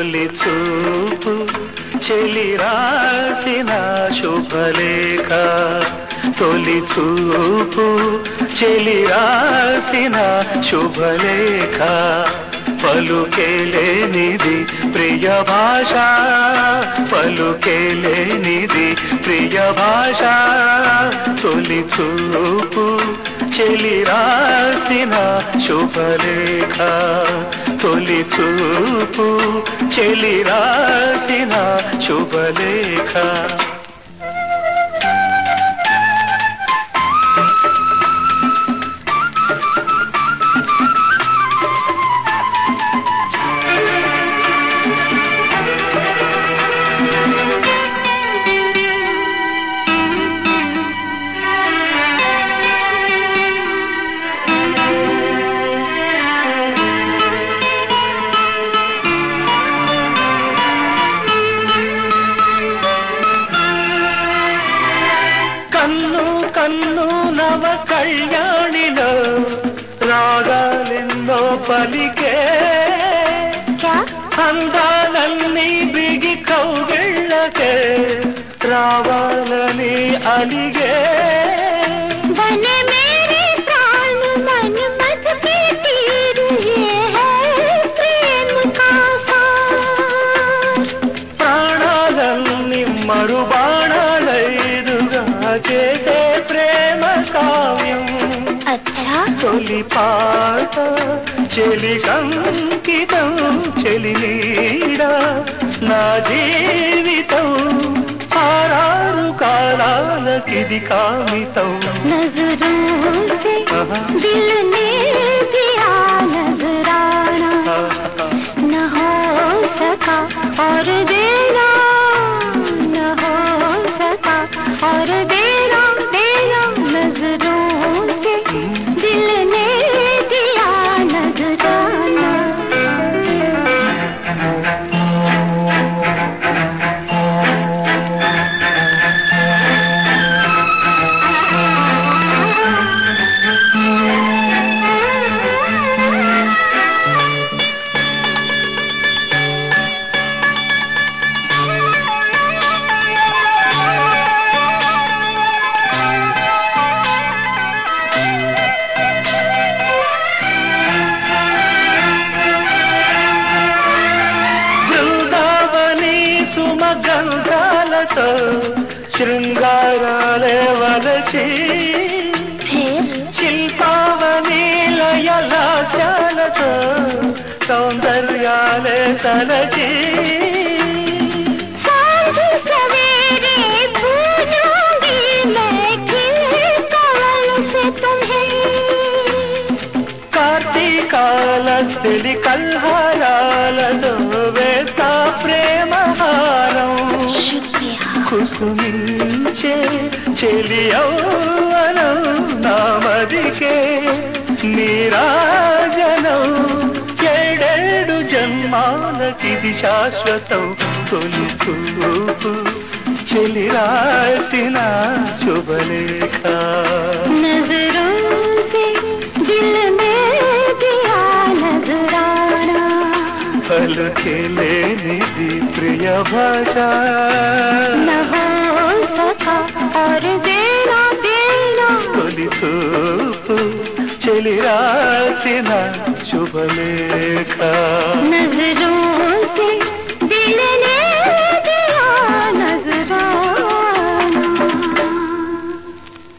తొలి చూపు చెలి రాసిన శుభలేఖ తొలి చూపు చెలి రాసిన శుభలేఖ పలుకేలేనిది ప్రియ భాష పలుకేలేనిది ప్రియ భాష తొలి చూపు చెలి రాసిన శుభలేఖ తొలి చూపు చెలి రాసిన శుభలేఖ కన్ను కన్ను నవ కళ్యాణిలో రాగాలెన్నో పలికే क्या అందాలన్నీ బిగి కౌగిళ్ళకే రావాలని అలిగే बन मेरे प्राण मन मत के तीर ये है प्रेम का सार ప్రాణాలన్నీ మరుబాణాలైదుగా చేసే ప్రేమ కావ్యం अच्छा తొలి పాట చెలి కంకితం చెలి నీడ నా జీవితం ఆరారు కాలాలకిది కామితం नजरों से दिल ने दिया नजराना न हो सका और देना न हो सका और देना देना नजरों से दिल ने दिया नजराना బృందావని సుమగంధాలతో శృంగారాలే వలచి फिर శిల్పావని లయలాశాలతో సౌందర్యాలే తలచి सांझ सवेरे पूजूंगी मैं खिल कमल से तुम्हें కార్తీకాల తెలి కల్హారాలతో వేస్తా ప్రేమహారం शुक्रिया కుసుమించే చెలియౌవనం నామదికే నీరాజనం ఏడేడు జన్మాలకిది శాశ్వతం తొలి చూపు చెలి రాసిన శుభలేఖ नजरों से दिल में दिया नजराना పలుకెలేనిది ప్రియ భాష न हो सका और देना देना తొలి చూపు చెలి రాసిన శుభలేఖ नजरों